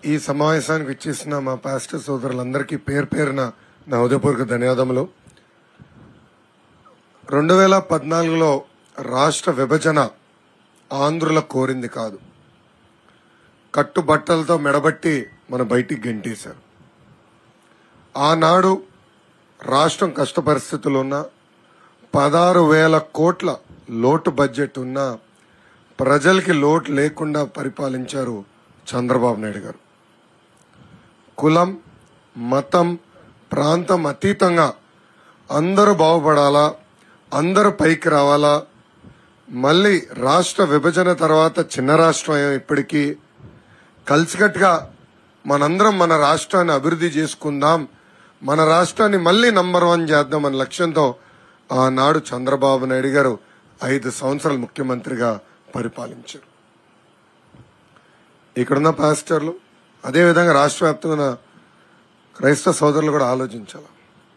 ఈ సమావేశానికి ఇచ్చేసిన మా పాస్టర్ సోదరులందరికీ పేరు పేరున నా ఉదయపూర్వక ధన్యవాదములు రెండు వేల పద్నాలుగులో రాష్ట్ర విభజన ఆంధ్రుల కోరింది కాదు కట్టుబట్టలతో మెడబట్టి మన బయటికి గెంటేశారు ఆనాడు రాష్ట్రం కష్ట పరిస్థితులు ఉన్న పదహారు వేల కోట్ల లోటు బడ్జెట్ ఉన్న ప్రజలకి లోటు లేకుండా పరిపాలించారు చంద్రబాబు నాయుడు గారు కులం మతం ప్రాంతం అతీతంగా అందరూ బాగుపడాలా అందరూ పైకి రావాలా మళ్ళీ రాష్ట్ర విభజన తర్వాత చిన్న రాష్ట్రం ఇప్పటికీ కలిసికట్టుగా మనందరం మన రాష్ట్రాన్ని అభివృద్ధి చేసుకుందాం మన రాష్ట్రాన్ని మళ్ళీ నంబర్ వన్ చేద్దాం అనే లక్ష్యంతో ఆనాడు చంద్రబాబు నాయుడు గారు ఐదు సంవత్సరాలు ముఖ్యమంత్రిగా పరిపాలించారు ఇక్కడున్న పాస్టర్లు అదేవిధంగా రాష్ట్ర వ్యాప్తంగా ఉన్న క్రైస్తవ సోదరులు కూడా ఆలోచించాలి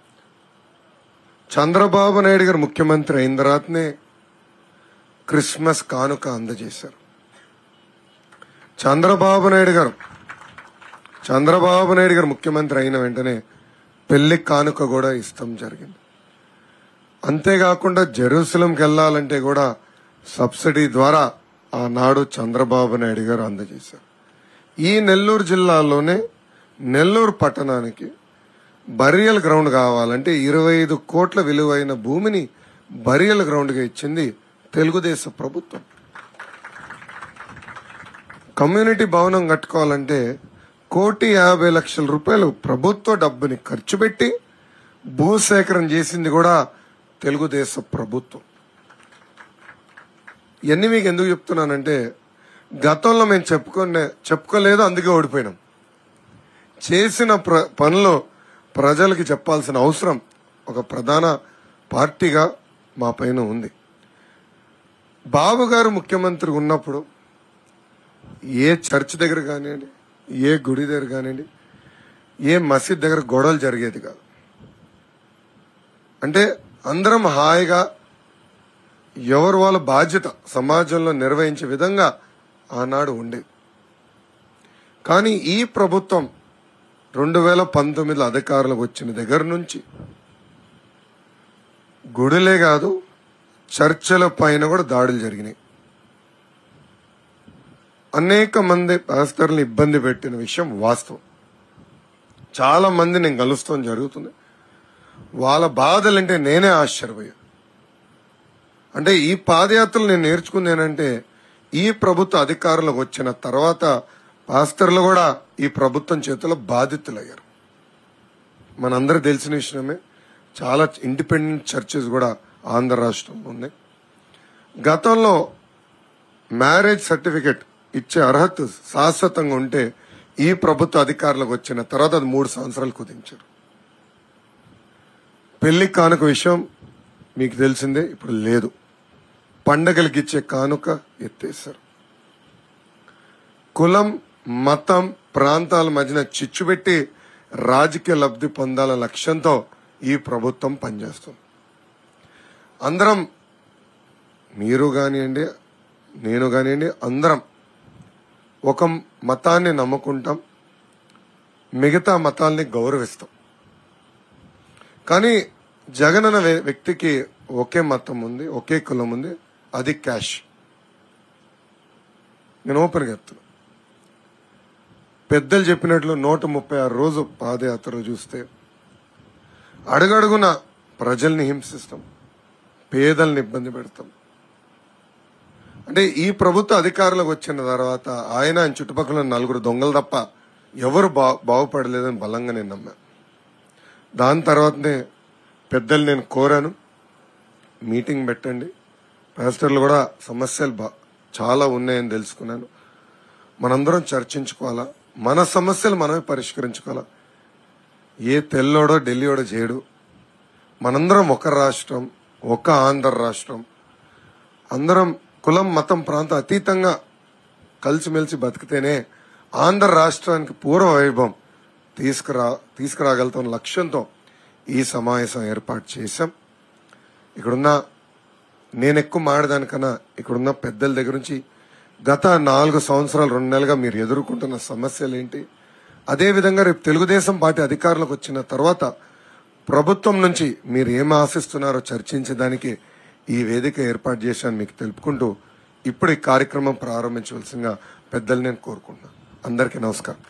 చంద్రబాబు నాయుడు గారు ముఖ్యమంత్రి అయిన తర్వాతనే క్రిస్మస్ కానుక అందజేశారు చంద్రబాబు నాయుడు గారు చంద్రబాబు నాయుడు గారు ముఖ్యమంత్రి అయిన వెంటనే పెళ్లి కానుక కూడా ఇస్తాం జరిగింది అంతేకాకుండా జెరూసలంకి వెళ్లాలంటే కూడా సబ్సిడీ ద్వారా ఆనాడు చంద్రబాబు నాయుడు గారు అందజేశారు ఈ నెల్లూరు జిల్లాలోనే నెల్లూరు పట్టణానికి బరియల్ గ్రౌండ్ కావాలంటే ఇరవై ఐదు కోట్ల విలువైన భూమిని బరియల్ గ్రౌండ్ గా ఇచ్చింది తెలుగుదేశం ప్రభుత్వం కమ్యూనిటీ భవనం కట్టుకోవాలంటే కోటి యాభై లక్షల రూపాయలు ప్రభుత్వ డబ్బుని ఖర్చు పెట్టి భూసేకరణ చేసింది కూడా తెలుగుదేశం ప్రభుత్వం ఇవన్నీ మీకు ఎందుకు చెప్తున్నానంటే గతంలో మేము చెప్పుకునే చెప్పుకోలేదు అందుకే ఓడిపోయినాం చేసిన ప్ర పనులు ప్రజలకి చెప్పాల్సిన అవసరం ఒక ప్రధాన పార్టీగా మా పైన ఉంది బాబు గారు ముఖ్యమంత్రి ఉన్నప్పుడు ఏ చర్చ్ దగ్గర కానివ్వండి ఏ గుడి దగ్గర కానివ్వండి ఏ మసీద్ దగ్గర గొడవలు జరిగేది కాదు అంటే అందరం హాయిగా ఎవరు వాళ్ళ బాధ్యత సమాజంలో నిర్వహించే విధంగా ఆనాడు ఉండేది కానీ ఈ ప్రభుత్వం రెండు వేల పంతొమ్మిదిలో అధికారులకు వచ్చిన దగ్గర నుంచి గుడిలే కాదు చర్చల పైన కూడా దాడులు జరిగినాయి అనేక మంది పాస్టర్లు ఇబ్బంది పెట్టిన విషయం వాస్తవం చాలా మంది నేను కలుస్తాం జరుగుతుంది వాళ్ళ బాధలంటే నేనే ఆశ్చర్యపోయా అంటే ఈ పాదయాత్రలు నేను నేర్చుకుంది ఏంటంటే ఈ ప్రభుత్వ అధికారులకు వచ్చిన తర్వాత పాస్టర్లు కూడా ఈ ప్రభుత్వం చేతిలో బాధితులయ్యారు మనందరికి తెలిసిన విషయమే చాలా ఇండిపెండెంట్ చర్చెస్ కూడా ఆంధ్ర రాష్ట్రంలో ఉన్నాయి గతంలో మ్యారేజ్ సర్టిఫికెట్ ఇచ్చే అర్హత శాశ్వతంగా ఉంటే ఈ ప్రభుత్వ అధికారులకు వచ్చిన తర్వాత అది మూడు సంవత్సరాలు కుదించారు పెళ్లి కానుక విషయం మీకు తెలిసిందే ఇప్పుడు లేదు పండగలకి ఇచ్చే కానుక ఎత్తేశారు కులం మతం ప్రాంతాల మధ్యన చిచ్చు పెట్టి రాజకీయ లబ్ధి పొందాల లక్ష్యంతో ఈ ప్రభుత్వం పనిచేస్తుంది అందరం మీరు కానివ్వండి నేను కానివ్వండి అందరం ఒక మతాన్ని నమ్ముకుంటాం మిగతా మతాల్ని గౌరవిస్తాం కానీ జగన్ అన్న వ్య- వ్యక్తికి ఒకే మతం ఉంది ఒకే కులం ఉంది అది క్యాష్ నేను ఓపెన్ చెప్తున్నా పెద్దలు చెప్పినట్లు నూట ముప్పై ఆరు రోజు పాదయాత్ర చూస్తే అడుగడుగున ప్రజల్ని హింసిస్తాం పేదల్ని ఇబ్బంది పెడతాం అంటే ఈ ప్రభుత్వ అధికారులకు వచ్చిన తర్వాత ఆయన ఆయన చుట్టుపక్కల ఉన్న నలుగురు దొంగలు తప్ప ఎవరు బా బాగుపడలేదని బలంగా నేను నమ్మా దాని తర్వాతనే పెద్దలు నేను కోరాను మీటింగ్ పెట్టండి పాస్టర్లు కూడా సమస్యలు బా చాలా ఉన్నాయని తెలుసుకున్నాను మనందరం చర్చించుకోవాలా మన సమస్యలు మనమే పరిష్కరించుకోవాలా ఏ తెల్లోడో ఢిల్లీయోడో చేయడు మనందరం ఒక రాష్ట్రం ఒక ఆంధ్ర రాష్ట్రం అందరం కులం మతం ప్రాంతం అతీతంగా కలిసిమెలిసి బతికితేనే ఆంధ్ర రాష్ట్రానికి పూర్వ వైభవం తీసుకురా తీసుకురాగలుగుతాం లక్ష్యంతో ఈ సమావేశం ఏర్పాటు చేశాం ఇక్కడున్న నేను ఎక్కువ మాడదానికన్నా ఇక్కడున్న పెద్దల దగ్గర నుంచి గత నాలుగు సంవత్సరాలు రెండు నెలలుగా మీరు ఎదుర్కొంటున్న సమస్యలు ఏంటి అదేవిధంగా రేపు తెలుగుదేశం పార్టీ అధికారంలోకి వచ్చిన తర్వాత ప్రభుత్వం నుంచి మీరు ఏం ఆశిస్తున్నారో చర్చించడానికి ఈ వేదిక ఏర్పాటు చేశాను మీకు తెలుపుకుంటూ ఇప్పుడు ఈ కార్యక్రమం ప్రారంభించవలసిందిగా పెద్దలు నేను కోరుకుంటున్నాను అందరికీ నమస్కారం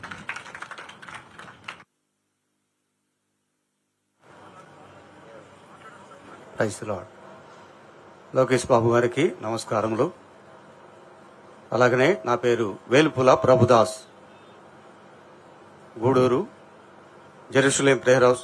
ప్రైస్ లాడ్ లోకేష్ బాబు గారికి నమస్కారములు అలాగనే నా పేరు Velupula Prabhudas Gudur Jerusalem prayer house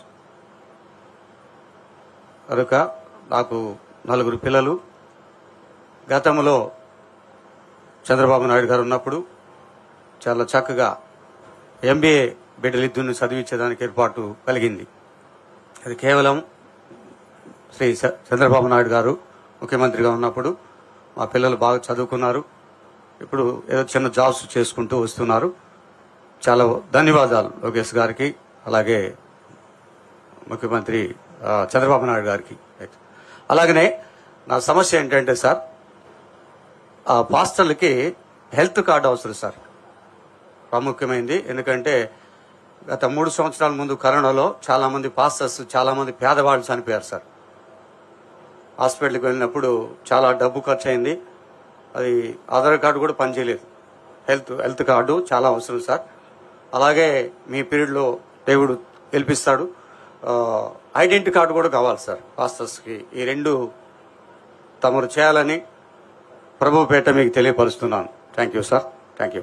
కనుక నాకు నలుగురు పిల్లలు గతంలో చంద్రబాబు నాయుడు గారు ఉన్నప్పుడు చాలా చక్కగా ఎంబీఏ బిడ్డలిద్దుని చదివించేదానికి ఏర్పాటు కలిగింది అది కేవలం శ్రీ చ- చంద్రబాబు నాయుడు గారు ముఖ్యమంత్రిగా ఉన్నప్పుడు మా పిల్లలు బాగా చదువుకున్నారు ఇప్పుడు ఏదో చిన్న జాబ్స్ చేసుకుంటూ వస్తున్నారు చాలా ధన్యవాదాలు లోకేష్ గారికి అలాగే ముఖ్యమంత్రి ఆ, చంద్రబాబు నాయుడు గారికి అలాగనే నా సమస్య ఏంటంటే సార్ ఆ పాస్టర్లకి హెల్త్ కార్డు అవసరం సార్ ప్రాముఖ్యమైంది ఎందుకంటే గత మూడు సంవత్సరాల ముందు కరోనాలో చాలా మంది పాస్టర్స్ చాలా మంది పేదవాళ్ళు చనిపోయారు సార్ హాస్పిటల్కి వెళ్ళినప్పుడు చాలా డబ్బు ఖర్చు అయింది అది ఆధార్ కార్డు కూడా పనిచేయలేదు హెల్త్ హెల్త్ కార్డు చాలా అవసరం సార్ అలాగే మీ పీరియడ్లో దేవుడు గెలిపిస్తాడు ఆ, ఐడెంటిటీ కార్డు కూడా కావాలి సార్ పాస్టర్స్కి ఈ రెండు తమరు చేయాలని ప్రభుపేట మీకు తెలియపరుస్తున్నాను thank you sir thank you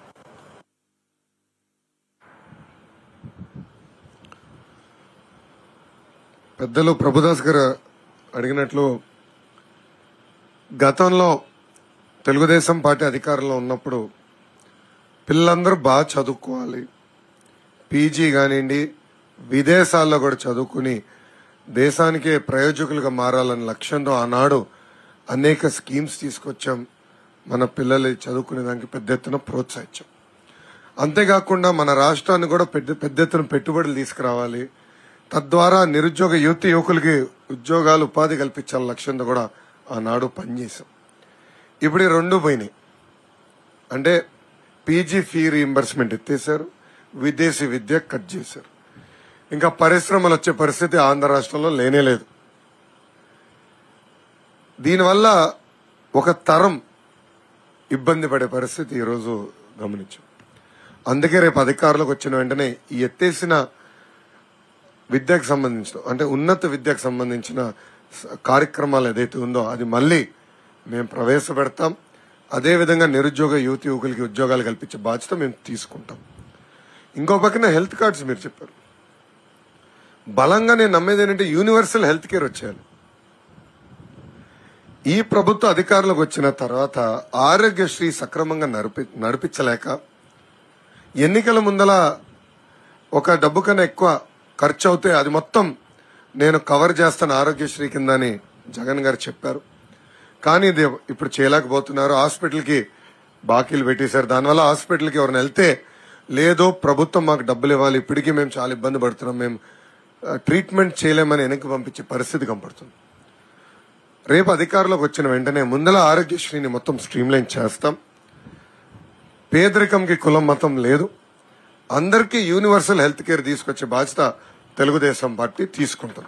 పెద్దలు ప్రభుదాస్ గారు అడిగినట్లు గతంలో తెలుగుదేశం పార్టీ అధికారంలో ఉన్నప్పుడు పిల్లలందరూ బాగా చదువుకోవాలి పీజీ కానివ్వండి విదేశాల్లో కూడా చదువుకుని దేశానికే ప్రయోజకులుగా మారాలన్న లక్ష్యంతో ఆనాడు అనేక స్కీమ్స్ తీసుకొచ్చాం మన పిల్లలు చదువుకునే దానికి పెద్ద ఎత్తున ప్రోత్సహించాం అంతేకాకుండా మన రాష్ట్రాన్ని కూడా పెద్ద పెద్ద ఎత్తున పెట్టుబడులు తీసుకురావాలి తద్వారా నిరుద్యోగ యువతి యువకులకి ఉద్యోగాలు ఉపాధి కల్పించాల లక్ష్యంతో కూడా ఆనాడు పనిచేశాం ఇప్పుడు ఈ రెండు పోయినాయి అంటే పీజీ ఫీ రీఎంబర్స్మెంట్ ఎత్తేసారు విదేశీ విద్య కట్ చేశారు ఇంకా పరిశ్రమలు వచ్చే పరిస్థితి ఆంధ్ర రాష్ట్రంలో లేనే లేదు దీనివల్ల ఒక తరం ఇబ్బంది పడే పరిస్థితి ఈరోజు గమనించాం అందుకే రేపు అధికారులకు వచ్చిన వెంటనే ఈ ఎత్తేసిన విద్యకు సంబంధించిన అంటే ఉన్నత విద్యకు సంబంధించిన స- కార్యక్రమాలు ఏదైతే ఉందో అది మళ్ళీ మేము ప్రవేశపెడతాం అదేవిధంగా నిరుద్యోగ యువతి యువకులకి ఉద్యోగాలు కల్పించే బాధ్యత మేము తీసుకుంటాం ఇంకో పక్కన హెల్త్ కార్డ్స్ మీరు చెప్పారు బలంగా నేను నమ్మేది ఏంటంటే యూనివర్సల్ హెల్త్ కేర్ వచ్చేయాలి ఈ ప్రభుత్వ అధికారులకు వచ్చిన తర్వాత ఆరోగ్యశ్రీ సక్రమంగా నడిపి నడిపించలేక ఎన్నికల ముందల ఒక డబ్బు కన్నా ఎక్కువ ఖర్చు అవుతే అది మొత్తం నేను కవర్ చేస్తాను ఆరోగ్యశ్రీ కింద అని జగన్ గారు చెప్పారు కానీ ఇది ఇప్పుడు చేయలేకపోతున్నారు హాస్పిటల్కి బాకీలు పెట్టేశారు దానివల్ల హాస్పిటల్కి ఎవరైనా వెళ్తే లేదో ప్రభుత్వం మాకు డబ్బులు ఇవ్వాలి ఇప్పటికీ మేము చాలా ఇబ్బంది పడుతున్నాం మేము ఆ, ట్రీట్మెంట్ చేయలేమని వెనక్కి పంపించే పరిస్థితి కనపడుతుంది రేపు అధికారంలోకి వచ్చిన వెంటనే ముందల ఆరోగ్యశ్రీని మొత్తం స్ట్రీమ్లైన్ చేస్తాం పేదరికంకి కులం మతం లేదు అందరికీ యూనివర్సల్ హెల్త్ కేర్ తీసుకొచ్చే బాధ్యత తెలుగుదేశం పార్టీ తీసుకుంటుంది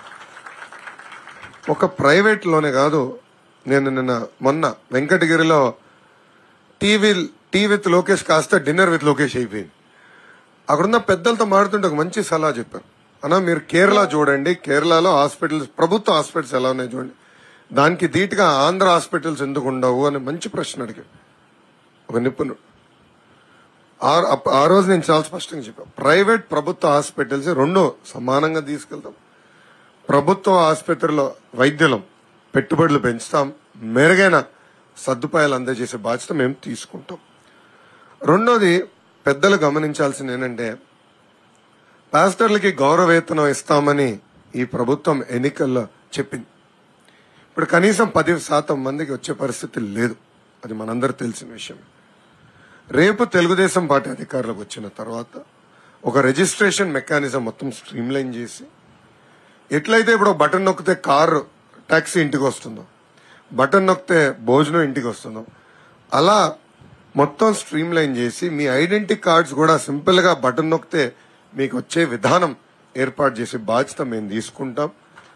ఒక ప్రైవేట్ లోనే కాదు నేను నిన్న మొన్న వెంకటగిరిలో టీవీ టీ విత్ లోకేష్ కాస్త డిన్నర్ విత్ లోకేష్ అయిపోయింది అక్కడున్న పెద్దలతో మాడుతుంటే ఒక మంచి సలహా చెప్పారు అన్నా మీరు కేరళ చూడండి కేరళలో హాస్పిటల్స్ ప్రభుత్వ హాస్పిటల్స్ ఎలా ఉన్నాయి చూడండి దానికి ధీటుగా ఆంధ్ర హాస్పిటల్స్ ఎందుకు ఉండవు అని మంచి ప్రశ్న అడిగారు ఒక నిపుణుడు ఆ- అప్ప- ఆ రోజు నేను చాలా స్పష్టంగా చెప్పాను ప్రైవేట్ ప్రభుత్వ హాస్పిటల్స్ రెండు సమానంగా తీసుకెళ్తాం ప్రభుత్వ ఆసుపత్రిలో వైద్యులం పెట్టుబడులు పెంచుతాం మెరుగైన సదుపాయాలు అందజేసే బాధ్యత మేము తీసుకుంటాం రెండోది పెద్దలు గమనించాల్సింది ఏంటంటే పాస్టర్లకి గౌరవేతనం ఇస్తామని ఈ ప్రభుత్వం ఎన్నికల్లో చెప్పింది ఇప్పుడు కనీసం పది శాతం మందికి వచ్చే పరిస్థితి లేదు అది మనందరూ తెలిసిన విషయం రేపు తెలుగుదేశం పార్టీ అధికారులకు వచ్చిన తర్వాత ఒక రిజిస్ట్రేషన్ మెకానిజం మొత్తం స్ట్రీమ్లైన్ చేసి ఎట్లయితే ఇప్పుడు ఒక బటన్ నొక్కితే కారు టాక్సీ ఇంటికి వస్తుందో బటన్ నొక్కితే భోజనం ఇంటికి వస్తుందో అలా మొత్తం స్ట్రీమ్ లైన్ చేసి మీ ఐడెంటిటీ కార్డ్స్ కూడా సింపుల్ గా బటన్ నొక్కితే మీకు వచ్చే విధానం ఏర్పాటు చేసే బాధ్యత మేము తీసుకుంటాం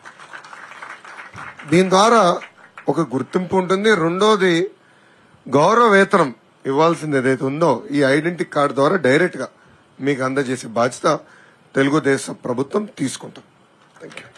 దీని ద్వారా ఒక గుర్తింపు ఉంటుంది రెండోది గౌరవ వేతనం ఇవ్వాల్సింది ఏదైతే ఉందో ఈ ఐడెంటిటీ కార్డు ద్వారా డైరెక్ట్ గా మీకు అందజేసే బాధ్యత తెలుగుదేశం ప్రభుత్వం తీసుకుంటాం థ్యాంక్ యూ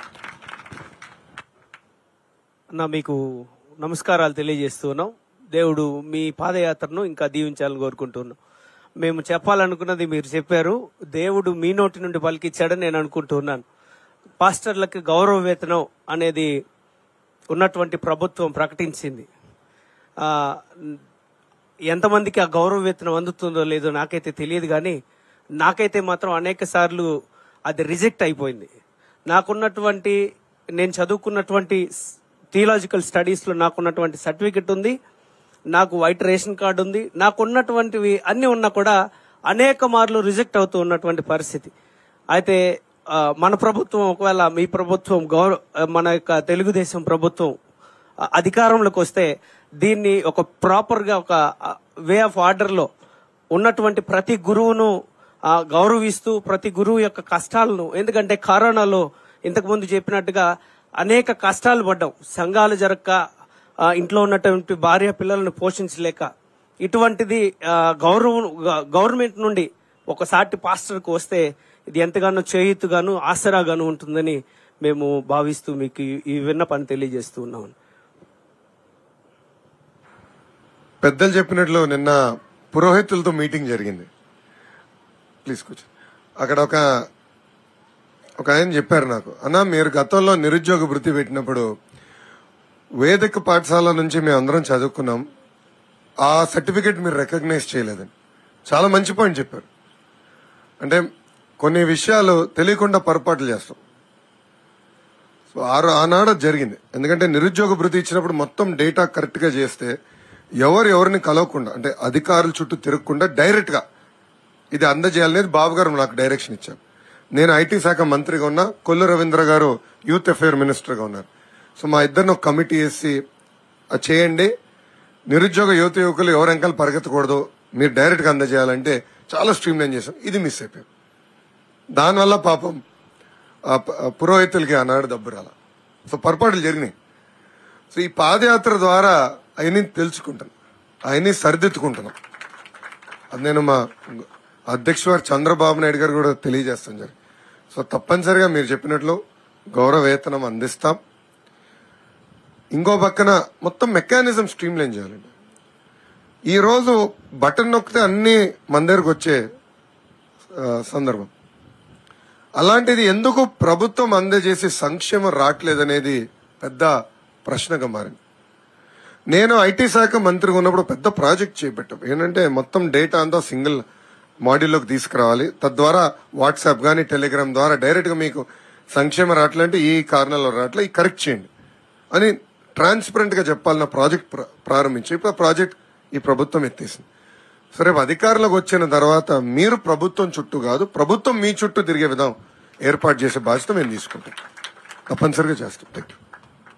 నా మీకు నమస్కారాలు తెలియజేస్తున్నాం దేవుడు మీ పాదయాత్రను ఇంకా దీవించాలని కోరుకుంటున్నాం మేము చెప్పాలనుకున్నది మీరు చెప్పారు దేవుడు మీ నోటి నుండి పలికిచ్చాడని నేను అనుకుంటున్నాను పాస్టర్లకు గౌరవ వేతనం అనేది ఉన్నటువంటి ప్రభుత్వం ప్రకటించింది ఆ, ఎంతమందికి ఆ గౌరవ వేతనం అందుతుందో లేదో నాకైతే తెలియదు కానీ నాకైతే మాత్రం అనేక సార్లు అది రిజెక్ట్ అయిపోయింది నాకున్నటువంటి నేను చదువుకున్నటువంటి థియలాజికల్ స్టడీస్లో నాకున్నటువంటి సర్టిఫికెట్ ఉంది నాకు వైట్ రేషన్ కార్డు ఉంది నాకున్నటువంటివి అన్ని ఉన్నా కూడా అనేక మార్లు రిజెక్ట్ అవుతూ ఉన్నటువంటి పరిస్థితి అయితే ఆ, మన ప్రభుత్వం ఒకవేళ మీ ప్రభుత్వం గౌరవ మన యొక్క తెలుగుదేశం ప్రభుత్వం ఆ, అధికారంలోకి వస్తే దీన్ని ఒక ప్రాపర్ గా ఒక వే ఆఫ్ ఆర్డర్ లో ఉన్నటువంటి ప్రతి గురువును ఆ, గౌరవిస్తూ ప్రతి గురువు యొక్క కష్టాలను ఎందుకంటే కరోనాలో ఇంతకు ముందు చెప్పినట్టుగా అనేక కష్టాలు పడ్డాం సంఘాలు జరగక ఆ, ఇంట్లో ఉన్నటువంటి భార్య పిల్లలను పోషించలేక ఇటువంటిది ఆ, గౌరవం గ- గవర్నమెంట్ నుండి ఒక సాటి పాస్టర్కు వస్తే ఇది ఎంతగానో చేయుతుగాను ఆసరాగాను ఉంటుందని మేము భావిస్తూ మీకు ఈ- ఈ విన్నపాన్ని తెలియజేస్తూ ఉన్నాం పెద్దలు చెప్పినట్లు నిన్న పురోహితులతో మీటింగ్ జరిగింది ప్లీజ్ కూర్చో అక్కడ ఒక ఒక ఆయన చెప్పారు నాకు అన్న మీరు గతంలో నిరుద్యోగ వృత్తి పెట్టినప్పుడు వేదిక పాఠశాల నుంచి మేము అందరం చదువుకున్నాం ఆ సర్టిఫికేట్ మీరు రికగ్నైజ్ చేయలేదని చాలా మంచి పాయింట్ చెప్పారు అంటే కొన్ని విషయాలు తెలియకుండా పొరపాట్లు చేస్తాం సో ఆరు ఆనాడు అది జరిగింది ఎందుకంటే నిరుద్యోగ భృతి ఇచ్చినప్పుడు మొత్తం డేటా కరెక్ట్ గా చేస్తే ఎవరు ఎవరిని కలవకుండా అంటే అధికారుల చుట్టూ తిరగకుండా డైరెక్ట్ గా ఇది అందజేయాలనేది బాబు గారు నాకు డైరెక్షన్ ఇచ్చారు నేను ఐటీ శాఖ మంత్రిగా ఉన్నా కొల్లు రవీంద్ర గారు యూత్ అఫేర్ మినిస్టర్ గా ఉన్నారు సో మా ఇద్దరిని ఒక కమిటీ వేసి అది చేయండి నిరుద్యోగ యువత యువకులు ఎవరు వెంకలు పరిగెత్తకూడదు మీరు డైరెక్ట్ గా అందజేయాలంటే చాలా స్ట్రీమ్ లైన్ చేశాం ఇది మిస్ అయిపోయాం దానివల్ల పాపం ఆ ప- ఆ పురోహితులకి ఆనాడు దబ్బు రాల సో పొరపాట్లు జరిగినాయి సో ఈ పాదయాత్ర ద్వారా అవన్నీ తెలుసుకుంటాను అవన్నీ సరిదిద్దుకుంటున్నాం అది నేను మా అధ్యక్షుడు వారు చంద్రబాబు నాయుడు గారు కూడా తెలియజేస్తాను జరిగి సో తప్పనిసరిగా మీరు చెప్పినట్లు గౌరవ వేతనం అందిస్తాం ఇంకో పక్కన మొత్తం మెకానిజం స్ట్రీమ్ లైన్ చేయాలండి ఈ రోజు బటన్ నొక్కితే అన్ని మన దగ్గరకు వచ్చే ఆ, సందర్భం అలాంటిది ఎందుకు ప్రభుత్వం అందజేసే సంక్షేమం రావట్లేదనేది పెద్ద ప్రశ్నగా మారింది నేను ఐటీ శాఖ మంత్రిగా ఉన్నప్పుడు పెద్ద ప్రాజెక్ట్ చేపట్టాం ఏంటంటే మొత్తం డేటా అంతా సింగిల్ మాడ్యూల్లోకి తీసుకురావాలి తద్వారా వాట్సాప్ కానీ టెలిగ్రామ్ ద్వారా డైరెక్ట్ గా మీకు సంక్షేమం రావట్లంటే ఈ కారణాలు రావట్లే ఈ కరెక్ట్ చేయండి అని ట్రాన్స్పరెంట్ గా చెప్పాలన్న ప్రాజెక్ట్ ప్ర- ప్రారంభించి ఇప్పుడు ఆ ప్రాజెక్ట్ ఈ ప్రభుత్వం ఎత్తేసింది సో రేపు అధికారంలోకి వచ్చిన తర్వాత మీరు ప్రభుత్వం చుట్టూ కాదు ప్రభుత్వం మీ చుట్టూ తిరిగే విధం ఏర్పాటు చేసే బాధ్యత మేము తీసుకుంటాం తప్పనిసరిగా చేస్తాం థ్యాంక్ యూ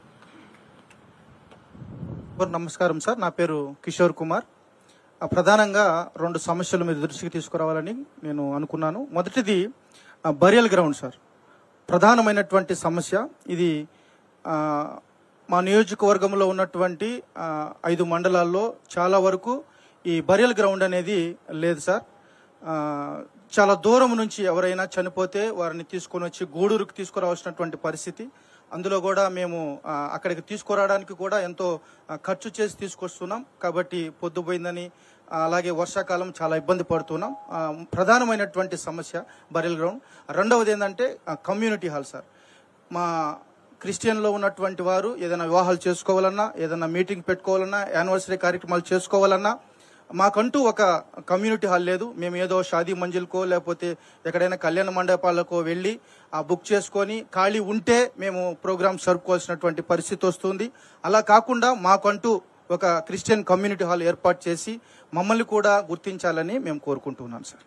సార్, నమస్కారం సార్ నా పేరు కిషోర్ కుమార్ ఆ, ప్రధానంగా రెండు సమస్యలు మీ దృష్టికి తీసుకురావాలని నేను అనుకున్నాను మొదటిది ఆ, బరియల్ గ్రౌండ్ సార్ ప్రధానమైనటువంటి సమస్య ఇది ఆ, మా నియోజకవర్గంలో ఉన్నటువంటి ఆ, ఐదు మండలాల్లో చాలా వరకు ఈ బరియల్ గ్రౌండ్ అనేది లేదు సార్ ఆ, చాలా దూరం నుంచి ఎవరైనా చనిపోతే వారిని తీసుకొని వచ్చి గూడూరుకు తీసుకురావాల్సినటువంటి పరిస్థితి అందులో కూడా మేము ఆ, అక్కడికి తీసుకురావడానికి కూడా ఎంతో ఆ, ఖర్చు చేసి తీసుకొస్తున్నాం కాబట్టి పొద్దుపోయిందని ఆ, అలాగే వర్షాకాలం చాలా ఇబ్బంది పడుతున్నాం ఆ, ప్రధానమైనటువంటి సమస్య బరియల్ గ్రౌండ్ రెండవది ఏంటంటే ఆ, కమ్యూనిటీ హాల్ సార్ మా క్రిస్టియన్లో ఉన్నటువంటి వారు ఏదైనా వివాహాలు చేసుకోవాలన్నా ఏదైనా మీటింగ్ పెట్టుకోవాలన్నా యానివర్సరీ కార్యక్రమాలు చేసుకోవాలన్నా మాకంటూ ఒక కమ్యూనిటీ హాల్ లేదు మేము ఏదో షాదీ మంజిల్కో లేకపోతే ఎక్కడైనా కళ్యాణ మండపాలకో వెళ్ళి ఆ బుక్ చేసుకొని ఖాళీ ఉంటే మేము ప్రోగ్రామ్స్ జరుపుకోవాల్సినటువంటి పరిస్థితి వస్తుంది అలా కాకుండా మాకంటూ ఒక క్రిస్టియన్ కమ్యూనిటీ హాల్ ఏర్పాటు చేసి మమ్మల్ని కూడా గుర్తించాలని మేము కోరుకుంటున్నాం సార్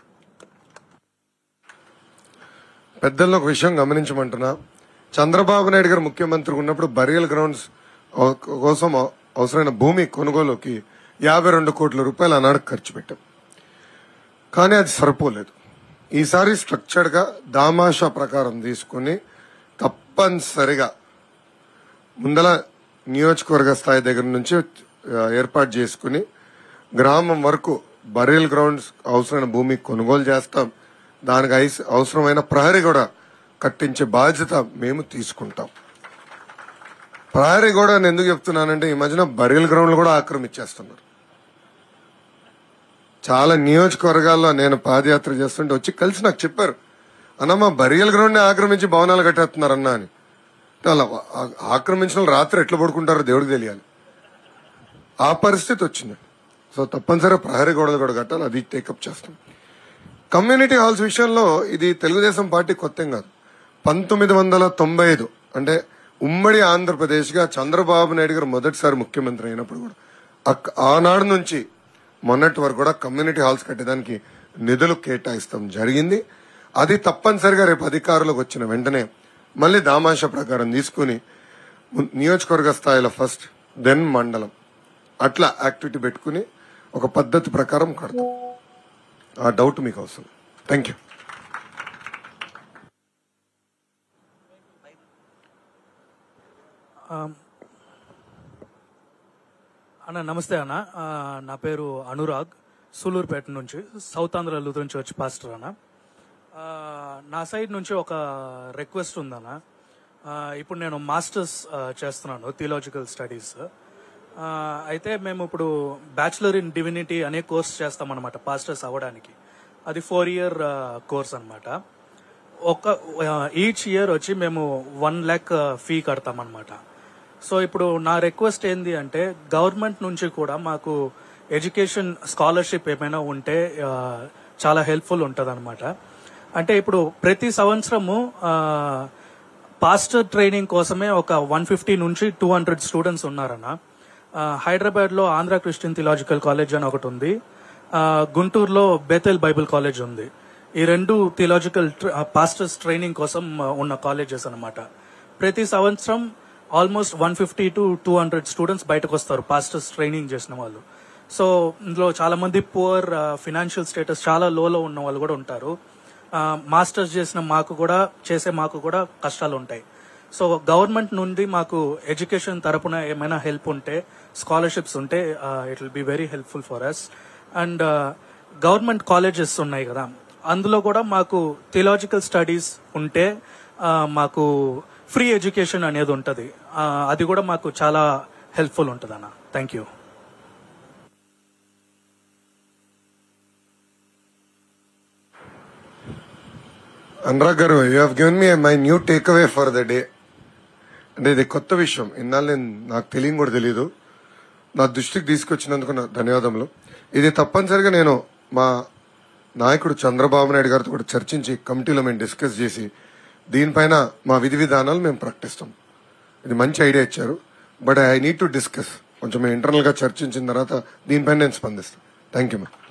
పెద్దలను ఒక విషయం గమనించమంటున్నా చంద్రబాబు నాయుడు గారు ముఖ్యమంత్రి ఉన్నప్పుడు బరియల్ గ్రౌండ్స్ కోసం అవసరమైన భూమి కొనుగోలుకి యాభై రెండు కోట్ల రూపాయలు ఆనాడు ఖర్చు పెట్టాం కానీ అది సరిపోలేదు ఈసారి స్ట్రక్చర్డ్ గా దామాషా ప్రకారం తీసుకుని తప్పనిసరిగా ముందల నియోజకవర్గ స్థాయి దగ్గర నుంచి ఆ, ఏర్పాటు చేసుకుని గ్రామం వరకు బరియల్ గ్రౌండ్స్ అవసరమైన భూమి కొనుగోలు చేస్తాం దానికి ఐస్- అవసరమైన ప్రహరీ కూడా కట్టించే బాధ్యత మేము తీసుకుంటాం ప్రహరీ కూడా నేను ఎందుకు చెప్తున్నానంటే ఈ మధ్యన బరియల్ గ్రౌండ్లు కూడా ఆక్రమించేస్తున్నారు చాలా నియోజకవర్గాల్లో నేను పాదయాత్ర చేస్తుంటే వచ్చి కలిసి నాకు చెప్పారు అన్న మా బరియల్ గ్రౌండ్ ని ఆక్రమించి భవనాలు కట్టేస్తున్నారు అన్న అని అంటే అలా ఆ- ఆక్రమించిన వాళ్ళు రాత్రి ఎట్లా పడుకుంటారో దేవుడికి తెలియాలి ఆ పరిస్థితి వచ్చింది సో తప్పనిసరిగా ప్రహరీ గోడలు కూడా కట్టాలి అది టేకప్ చేస్తాం కమ్యూనిటీ హాల్స్ విషయంలో ఇది తెలుగుదేశం పార్టీ కొత్త ఏం కాదు పంతొమ్మిది వందల తొంభై ఐదు అంటే ఉమ్మడి ఆంధ్రప్రదేశ్ గా చంద్రబాబు నాయుడు గారు మొదటిసారి ముఖ్యమంత్రి అయినప్పుడు కూడా అక్- ఆనాడు నుంచి మొన్నటి వరకు కూడా కమ్యూనిటీ హాల్స్ కట్టేదానికి నిధులు కేటాయిస్తాం జరిగింది అది తప్పనిసరిగా రేపు అధికారులకు వచ్చిన వెంటనే మళ్ళీ దామాష ప్రకారం తీసుకుని ము- నియోజకవర్గ స్థాయిలో ఫస్ట్ దెన్ మండలం అట్లా యాక్టివిటీ పెట్టుకుని ఒక పద్ధతి ప్రకారం కడతాం ఆ డౌట్ మీకు అవసరం థ్యాంక్ యూ అన్న నమస్తే అన్న ఆ, నా పేరు అనురాగ్ సూలూరుపేట నుంచి south Andhra Lutheran church pastor అన్న ఆ, నా సైడ్ నుంచి ఒక రిక్వెస్ట్ ఉందన్న ఆ, ఇప్పుడు నేను మాస్టర్స్ ఆ, చేస్తున్నాను థియలాజికల్ స్టడీస్ ఆ, అయితే మేము ఇప్పుడు బ్యాచులర్ ఇన్ డివినిటీ అనే కోర్స్ చేస్తామన్నమాట పాస్టర్స్ అవ్వడానికి అది ఫోర్ ఇయర్ కోర్స్ అన్నమాట ఒక ఈచ్ ఇయర్ వచ్చి మేము వన్ ల్యాక్ ఫీ కడతామన్నమాట సో ఇప్పుడు నా రిక్వెస్ట్ ఏంది అంటే గవర్నమెంట్ నుంచి కూడా మాకు ఎడ్యుకేషన్ స్కాలర్షిప్ ఏమైనా ఉంటే ఆ, చాలా హెల్ప్ఫుల్ ఉంటుంది అంటే ఇప్పుడు ప్రతి సంవత్సరము ఆ, పాస్టర్ ట్రైనింగ్ కోసమే ఒక వన్ ఫిఫ్టీ నుంచి టూ హండ్రెడ్ స్టూడెంట్స్ ఉన్నారన్న ఆ, హైదరాబాద్లో ఆంధ్ర క్రిస్టియన్ థిలాజికల్ కాలేజ్ అని ఒకటి ఉంది ఆ, గుంటూరులో బెతెల్ బైబిల్ కాలేజ్ ఉంది ఈ రెండు థిలాజికల్ పాస్టర్స్ ట్రైనింగ్ కోసం ఆ, ఉన్న కాలేజెస్ అన్నమాట ప్రతి సంవత్సరం almost one fifty to two hundred students బయటకు వస్తారు పాస్టర్స్ ట్రైనింగ్ చేసిన వాళ్ళు సో ఇందులో చాలా మంది పువర్ ఫినాన్షియల్ స్టేటస్ చాలా లోలో ఉన్న వాళ్ళు కూడా ఉంటారు మాస్టర్స్ చేసిన మాకు కూడా చేసే మాకు కూడా కష్టాలు ఉంటాయి సో గవర్నమెంట్ నుండి మాకు ఎడ్యుకేషన్ తరపున ఏమైనా హెల్ప్ ఉంటే స్కాలర్షిప్స్ ఉంటే it will be very helpful for us and government colleges ఉన్నాయి కదా అందులో కూడా మాకు థియలాజికల్ స్టడీస్ ఉంటే ఆ, మాకు ఫ్రీ ఎడ్యుకేషన్ అనేది ఉంటుంది అది కూడా మాకు చాలా హెల్ప్ఫుల్ ఉంటుంది అన్న thank you Anurag garu you have given me my new take away for the day అంటే ఇది కొత్త విషయం ఇన్నాళ్ళు నేను నాకు తెలియని కూడా తెలియదు నా దృష్టికి తీసుకొచ్చినందుకు నా ధన్యవాదములు ఇది తప్పనిసరిగా నేను మా నాయకుడు చంద్రబాబు నాయుడు గారితో కూడా చర్చించి కమిటీలో మేము డిస్కస్ చేసి దీనిపైన మా విధి విధానాలు మేము ప్రకటిస్తాం ఇది మంచి ఐడియా ఇచ్చారు but I need to discuss కొంచెం మేము ఇంటర్నల్ గా చర్చించిన తర్వాత దీనిపైన నేను స్పందిస్తాను థ్యాంక్ యూ మ్యామ్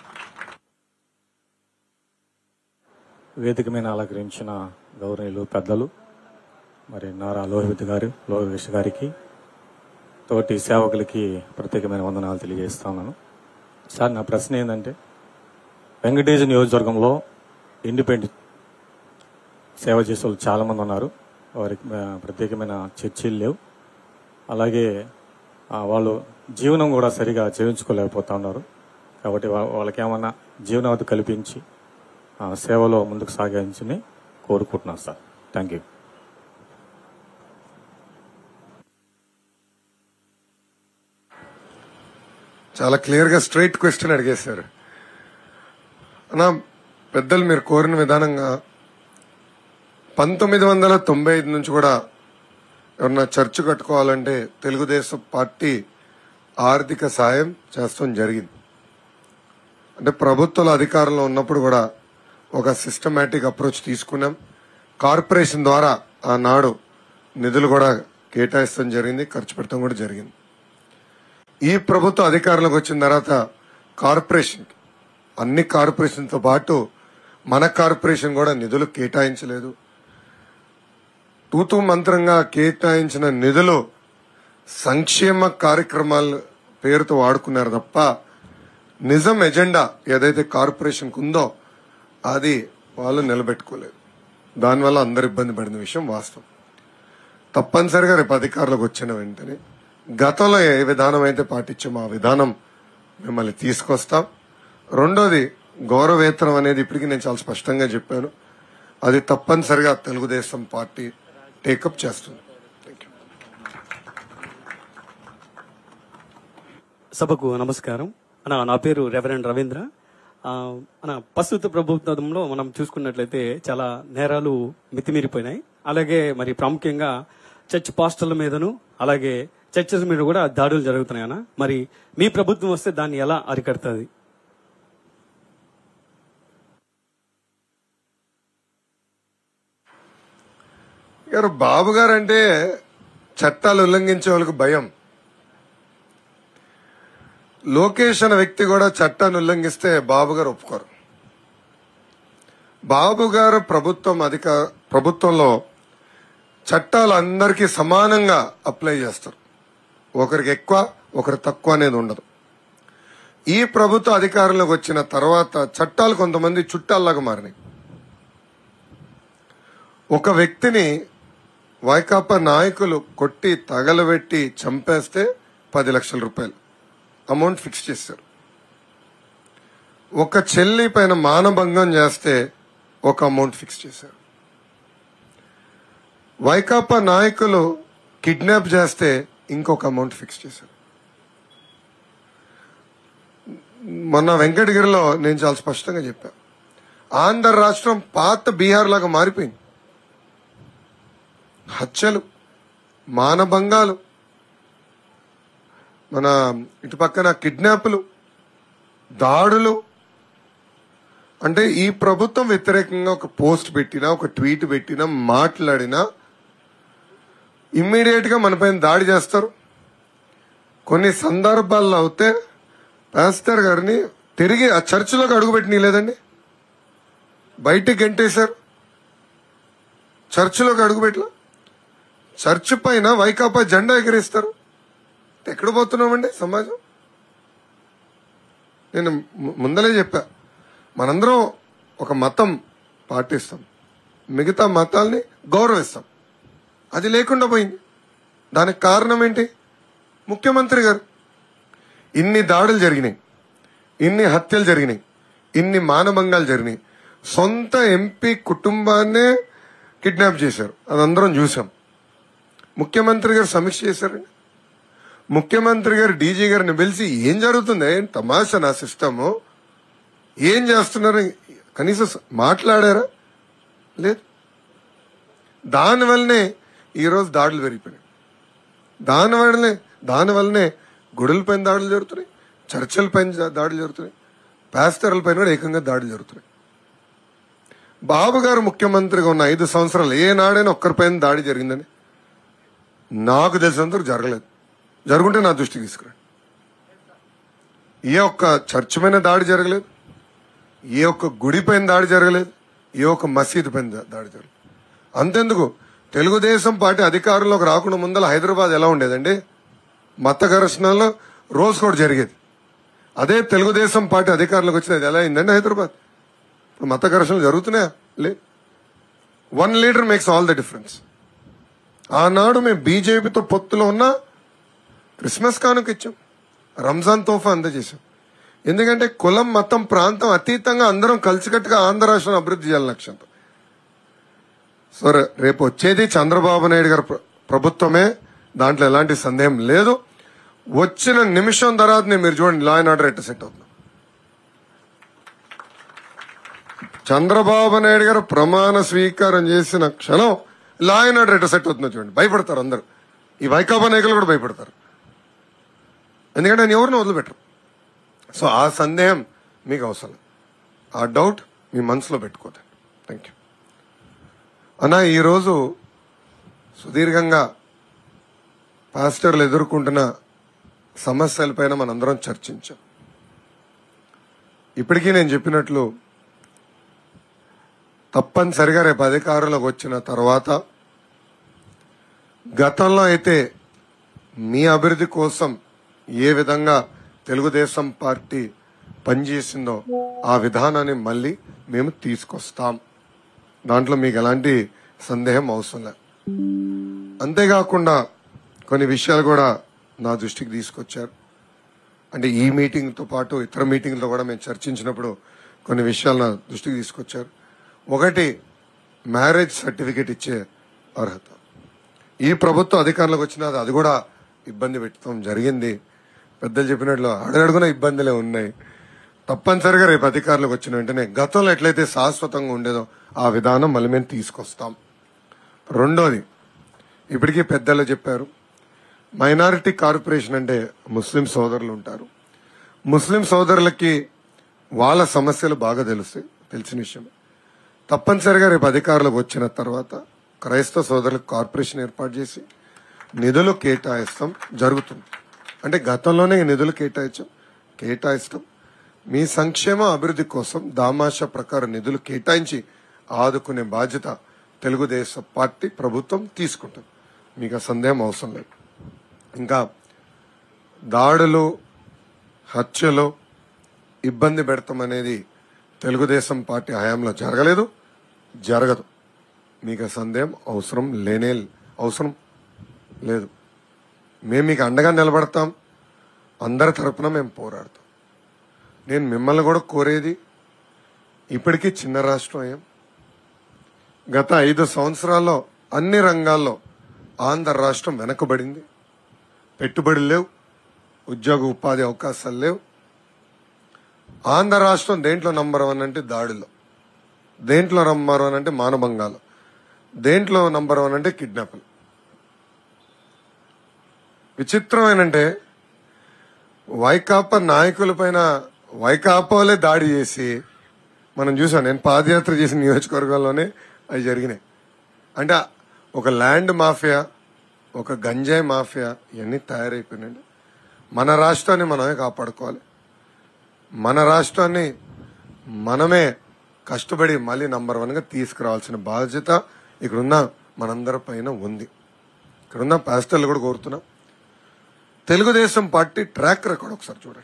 వేదిక మీద అలంకరించిన గౌరవనీయులు పెద్దలు మరి నారా లోహిత్ గారు లోకేష్ గారికి తోటి సేవకులకి ప్రత్యేకమైన వందనాలు తెలియజేస్తా ఉన్నాను సార్ నా ప్రశ్న ఏంటంటే వెంకటేశ్వర నియోజకవర్గంలో ఇండిపెండెంట్ సేవ చేసే వాళ్ళు చాలా మంది ఉన్నారు వారికి ఆ, ప్రత్యేకమైన చర్చలు లేవు అలాగే ఆ, వాళ్ళు జీవనం కూడా సరిగా చేయించుకోలేకపోతా ఉన్నారు కాబట్టి వా- వాళ్ళకి ఏమన్నా జీవనావతి కల్పించి ఆ, సేవలో ముందుకు సాగించని కోరుకుంటున్నాను సార్ థ్యాంక్ యూ చాలా క్లియర్ గా స్ట్రైట్ క్వశ్చన్ అడిగేశారు అన్నా పెద్దలు మీరు కోరిన విధానంగా పంతొమ్మిది వందల తొంభై ఐదు నుంచి కూడా ఎవరన్నా చర్చ్ కట్టుకోవాలంటే తెలుగుదేశం పార్టీ ఆర్థిక సాయం చేస్తాం జరిగింది అంటే ప్రభుత్వాలు అధికారంలో ఉన్నప్పుడు కూడా ఒక సిస్టమేటిక్ అప్రోచ్ తీసుకున్నాం కార్పొరేషన్ ద్వారా ఆనాడు నిధులు కూడా కేటాయిస్తాం జరిగింది ఖర్చు పెట్టడం కూడా జరిగింది ఈ ప్రభుత్వం అధికారంలోకి వచ్చిన తర్వాత కార్పొరేషన్ అన్ని కార్పొరేషన్ తో పాటు మన కార్పొరేషన్ కూడా నిధులు కేటాయించలేదు తూతూ మంత్రంగా కేటాయించిన నిధులు సంక్షేమ కార్యక్రమాల పేరుతో వాడుకున్నారు తప్ప నిజం ఎజెండా ఏదైతే కార్పొరేషన్కు ఉందో అది వాళ్ళు నిలబెట్టుకోలేదు దానివల్ల అందరు ఇబ్బంది పడిన విషయం వాస్తవం తప్పనిసరిగా రేపు అధికారులకు వచ్చిన వెంటనే గతంలో ఏ విధానం అయితే పాటించామో ఆ విధానం మిమ్మల్ని తీసుకొస్తాం రెండోది గౌరవేతనం అనేది ఇప్పటికీ నేను చాలా స్పష్టంగా చెప్పాను అది తప్పనిసరిగా తెలుగుదేశం పార్టీ టేకప్ చేస్తుంది థ్యాంక్ యూ సభకు నమస్కారం అన్న నా పేరు రెవరెండ్ రవీంద్ర ఆ, అన్న ప్రస్తుత ప్రభుత్వంలో మనం చూసుకున్నట్లయితే చాలా నేరాలు మితిమీరిపోయినాయి అలాగే మరి ప్రాముఖ్యంగా చర్చ్ పాస్టర్ల మీదను అలాగే చర్చెస్ మీద కూడా దాడులు జరుగుతున్నాయి అన్న మరి మీ ప్రభుత్వం వస్తే దాన్ని ఎలా అరికడుతుంది గారు బాబు గారు అంటే చట్టాలు ఉల్లంఘించే వాళ్ళకి భయం లోకేష్ అనే వ్యక్తి కూడా చట్టాన్ని ఉల్లంఘిస్తే బాబు గారు ఒప్పుకోరు బాబు గారు ప్రభుత్వం అధిక ప్రభుత్వంలో చట్టాలు అందరికీ సమానంగా అప్లై చేస్తారు ఒకరికి ఎక్కువ ఒకరు తక్కువ అనేది ఉండదు ఈ ప్రభుత్వ అధికారంలోకి వచ్చిన తర్వాత చట్టాలు కొంతమంది చుట్టాల్లాగా మారినాయి ఒక వ్యక్తిని వైకాపా నాయకులు కొట్టి తగలబెట్టి చంపేస్తే పది లక్షల రూపాయలు అమౌంట్ ఫిక్స్ చేశారు ఒక చెల్లి పైన మానభంగం చేస్తే ఒక అమౌంట్ ఫిక్స్ చేశారు వైకాపా నాయకులు కిడ్నాప్ చేస్తే ఇంకొక అమౌంట్ ఫిక్స్ చేశారు మొన్న వెంకటగిరిలో నేను చాలా స్పష్టంగా చెప్పా ఆంధ్ర రాష్ట్రం పాత బీహార్ లాగా మారిపోయింది హత్యలు మానభంగాలు మన ఇటు పక్కన కిడ్నాపులు దాడులు అంటే ఈ ప్రభుత్వం వ్యతిరేకంగా ఒక పోస్ట్ పెట్టినా ఒక ట్వీట్ పెట్టినా మాట్లాడినా ఇమ్మీడియట్ గా మన పైన దాడి చేస్తారు కొన్ని సందర్భాల్లో అయితే పాస్టర్ గారిని తిరిగి ఆ చర్చిలోకి అడుగుపెట్టి లేదండి బయటికి గెంటేశారు చర్చిలోకి అడుగుపెట్టలా చర్చ్ పైన వైకాపా జెండా ఎగరేస్తారు ఎక్కడ పోతున్నామండి సమాజం నేను ము- ముందలే చెప్పా మనందరం ఒక మతం పాటిస్తాం మిగతా మతాల్ని గౌరవిస్తాం అది లేకుండా పోయింది దానికి కారణం ఏంటి ముఖ్యమంత్రి గారు ఇన్ని దాడులు జరిగినాయి ఇన్ని హత్యలు జరిగినాయి ఇన్ని మానభంగాలు జరిగినాయి సొంత ఎంపీ కుటుంబాన్నే కిడ్నాప్ చేశారు అది అందరం చూసాం ముఖ్యమంత్రి గారు సమీక్ష చేశారండి ముఖ్యమంత్రి గారు డీజీ గారిని పిలిచి ఏం జరుగుతుంది ఏం తమాషా నా సిస్టము ఏం చేస్తున్నారు కనీసం స- మాట్లాడారా లేదు దానివల్లనే ఈరోజు దాడులు పెరిగిపోయినాయి దానివల్లనే దానివల్లనే గుడుల పైన దాడులు జరుగుతున్నాయి చర్చల పైన జా- దాడులు జరుగుతున్నాయి పాస్టర్ల పైన కూడా ఏకంగా దాడులు జరుగుతున్నాయి బాబు గారు ముఖ్యమంత్రిగా ఉన్న ఐదు సంవత్సరాలు ఏనాడైనా ఒక్కరిపైన దాడి జరిగిందని నాకు తెలిసినంతవరకు జరగలేదు జరుగుంటే నా దృష్టికి తీసుకురండి ఏ ఒక్క చర్చ్ పైన దాడి జరగలేదు ఏ ఒక్క గుడి పైన దాడి జరగలేదు ఏ ఒక్క మసీదు పైన దా- దాడి జరగలేదు అంతెందుకు తెలుగుదేశం పార్టీ అధికారంలోకి రాకుండా ముందల హైదరాబాద్ ఎలా ఉండేదండి మత ఘర్షణలో రోజు కూడా జరిగేది అదే తెలుగుదేశం పార్టీ అధికారంలోకి వచ్చినది ఎలా అయిందండి హైదరాబాద్ ఇప్పుడు మత ఘర్షణలు జరుగుతున్నాయా లే one leader makes all the difference ఆనాడు మేము బీజేపీతో పొత్తులో ఉన్నా క్రిస్మస్ కానుక ఇచ్చాం రంజాన్ తోఫా అందజేశాం ఎందుకంటే కులం మతం ప్రాంతం అతీతంగా అందరం కలిసికట్టుగా ఆంధ్ర రాష్ట్రం అభివృద్ధి చేయాలని లక్ష్యంతో సో రే- రేపు వచ్చేది చంద్రబాబు నాయుడు గారి ప్ర- ప్రభుత్వమే దాంట్లో ఎలాంటి సందేహం లేదు వచ్చిన నిమిషం తర్వాతనే మీరు చూడండి లా అండ్ ఆర్డర్ ఎట్ట సెట్ అవుతుంది చంద్రబాబు నాయుడు గారు ప్రమాణ స్వీకారం చేసిన క్షణం లా అండ్ ఆర్డర్ ఎట్ట సెట్ అవుతుందో చూడండి భయపడతారు అందరు ఈ వైకాపా నాయకులు కూడా భయపడతారు ఎందుకంటే ఆయన ఎవరిని వదిలిపెట్టరు సో ఆ సందేహం మీకు అవసరం లేదు. ఆ డౌట్ మీ మనసులో పెట్టుకోదండి థ్యాంక్ యూ అన్న ఈరోజు సుదీర్ఘంగా పాస్టర్లు ఎదుర్కొంటున్న సమస్యలపైన మనందరం చర్చించాం ఇప్పటికీ నేను చెప్పినట్లు తప్పనిసరిగా రేపు అధికారంలోకి వచ్చిన తర్వాత గతంలో అయితే మీ అభివృద్ధి కోసం ఏ విధంగా తెలుగుదేశం పార్టీ పనిచేసిందో ఆ విధానాన్ని మళ్ళీ మేము తీసుకొస్తాం దాంట్లో మీకు ఎలాంటి సందేహం అవసరం లేదు అంతేకాకుండా కొన్ని విషయాలు కూడా నా దృష్టికి తీసుకొచ్చారు అంటే ఈ మీటింగ్తో పాటు ఇతర మీటింగ్లో కూడా మేము చర్చించినప్పుడు కొన్ని విషయాలు నా దృష్టికి తీసుకొచ్చారు ఒకటి మ్యారేజ్ సర్టిఫికేట్ ఇచ్చే అర్హత ఈ ప్రభుత్వం అధికారంలోకి వచ్చిన అది కూడా ఇబ్బంది పెట్టడం జరిగింది పెద్దలు చెప్పినట్లు అడుగడుగున ఇబ్బందులే ఉన్నాయి తప్పనిసరిగా రేపు అధికారంలోకి వచ్చిన వెంటనే గతంలో ఎట్లయితే శాశ్వతంగా ఉండేదో ఆ విధానం మళ్ళీ మేము తీసుకొస్తాం రెండోది ఇప్పటికీ పెద్దలు చెప్పారు మైనారిటీ కార్పొరేషన్ అంటే ముస్లిం సోదరులు ఉంటారు ముస్లిం సోదరులకి వాళ్ళ సమస్యలు బాగా తెలుస్తాయి తెలిసిన విషయం తప్పనిసరిగా రేపు అధికారులకు వచ్చిన తర్వాత క్రైస్తవ సోదరులకు కార్పొరేషన్ ఏర్పాటు చేసి నిధులు కేటాయిస్తాం జరుగుతుంది అంటే గతంలోనే ఈ నిధులు కేటాయించాం కేటాయిస్తాం మీ సంక్షేమ అభివృద్ధి కోసం దామాషా ప్రకారం నిధులు కేటాయించి ఆదుకునే బాధ్యత తెలుగుదేశం పార్టీ ప్రభుత్వం తీసుకుంటుంది మీకు ఆ సందేహం అవసరం లేదు ఇంకా దాడులు హత్యలు ఇబ్బంది పెడతాం అనేది తెలుగుదేశం పార్టీ హయాంలో జరగలేదు జరగదు మీకు ఆ సందేహం అవసరం లేనే అవసరం లేదు మేము మీకు అండగా నిలబడతాం అందరి తరపున మేము పోరాడతాం నేను మిమ్మల్ని కూడా కోరేది ఇప్పటికీ చిన్న రాష్ట్రం అయ్యాం గత ఐదు సంవత్సరాల్లో అన్ని రంగాల్లో ఆంధ్ర రాష్ట్రం వెనకబడింది పెట్టుబడులు లేవు ఉద్యోగ ఉపాధి అవకాశాలు లేవు ఆంధ్ర రాష్ట్రం దేంట్లో నంబర్ వన్ అంటే దాడిలో దేంట్లో నంబర్ వన్ అంటే మానభంగాలు దేంట్లో నంబర్ వన్ అంటే కిడ్నాప్లు విచిత్రం ఏంటంటే వైకాపా నాయకుల పైన వైకాపాలే దాడి చేసి మనం చూసాం నేను పాదయాత్ర చేసిన నియోజకవర్గాల్లోనే అవి జరిగినాయి అంటే ఒక ల్యాండ్ మాఫియా ఒక గంజాయి మాఫియా ఇవన్నీ తయారైపోయినాయండి మన రాష్ట్రాన్ని మనమే కాపాడుకోవాలి మన రాష్ట్రాన్ని మనమే కష్టపడి మళ్ళీ నంబర్ వన్ గా తీసుకురావాల్సిన బాధ్యత ఇక్కడున్న మనందరి పైన ఉంది ఇక్కడున్న పాస్టర్లు కూడా కోరుతున్నాం తెలుగుదేశం పార్టీ ట్రాక్ రికార్డ్ ఒకసారి చూడండి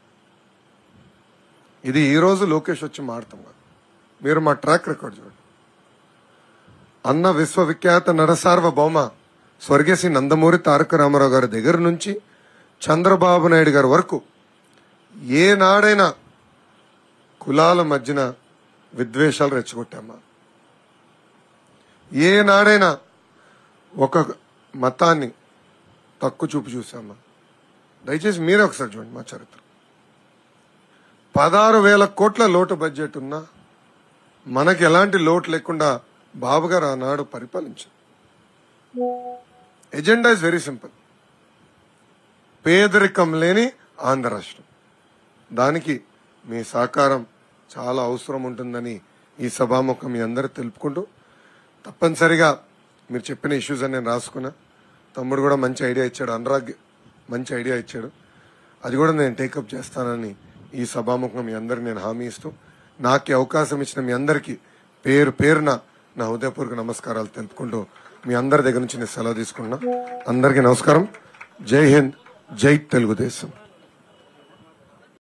ఇది ఈ రోజు లోకేష్ వచ్చి మాడతాం కాదు మీరు మా ట్రాక్ రికార్డ్ చూడండి అన్న విశ్వవిఖ్యాత నరసార్వభౌమ స్వర్గీయ నందమూరి తారక రామారావు గారి దగ్గర నుంచి చంద్రబాబు నాయుడు గారి వరకు ఏనాడైనా కులాల మధ్యన విద్వేషాలు రెచ్చగొట్టామా ఏనాడైనా ఒక మతాన్ని తక్కువ చూపు చూసామా దయచేసి మీరే ఒకసారి చూడండి మా చరిత్ర పదహారు వేల కోట్ల లోటు బడ్జెట్ ఉన్నా మనకి ఎలాంటి లోటు లేకుండా బాబు గారు ఆనాడు పరిపాలించారు ఎజెండా ఇస్ వెరీ సింపుల్ పేదరికం లేని ఆంధ్ర రాష్ట్రం దానికి మీ సహకారం చాలా అవసరం ఉంటుందని ఈ సభాముఖం మీ అందరూ తెలుపుకుంటూ తప్పనిసరిగా మీరు చెప్పిన ఇష్యూస్ అని నేను రాసుకున్నా తమ్ముడు కూడా మంచి ఐడియా ఇచ్చాడు అనురాగ్ మంచి ఐడియా ఇచ్చాడు అది కూడా నేను టేకప్ చేస్తానని ఈ సభాముఖం మీ అందరికి నేను హామీ ఇస్తూ నాకు ఈ అవకాశం ఇచ్చిన మీ అందరికీ పేరు పేరున నా హృదయపూర్వక నమస్కారాలు తెలుపుకుంటూ మీ అందరి దగ్గర నుంచి నేను సెలవు తీసుకున్నా అందరికీ నమస్కారం జై హింద్ జై తెలుగుదేశం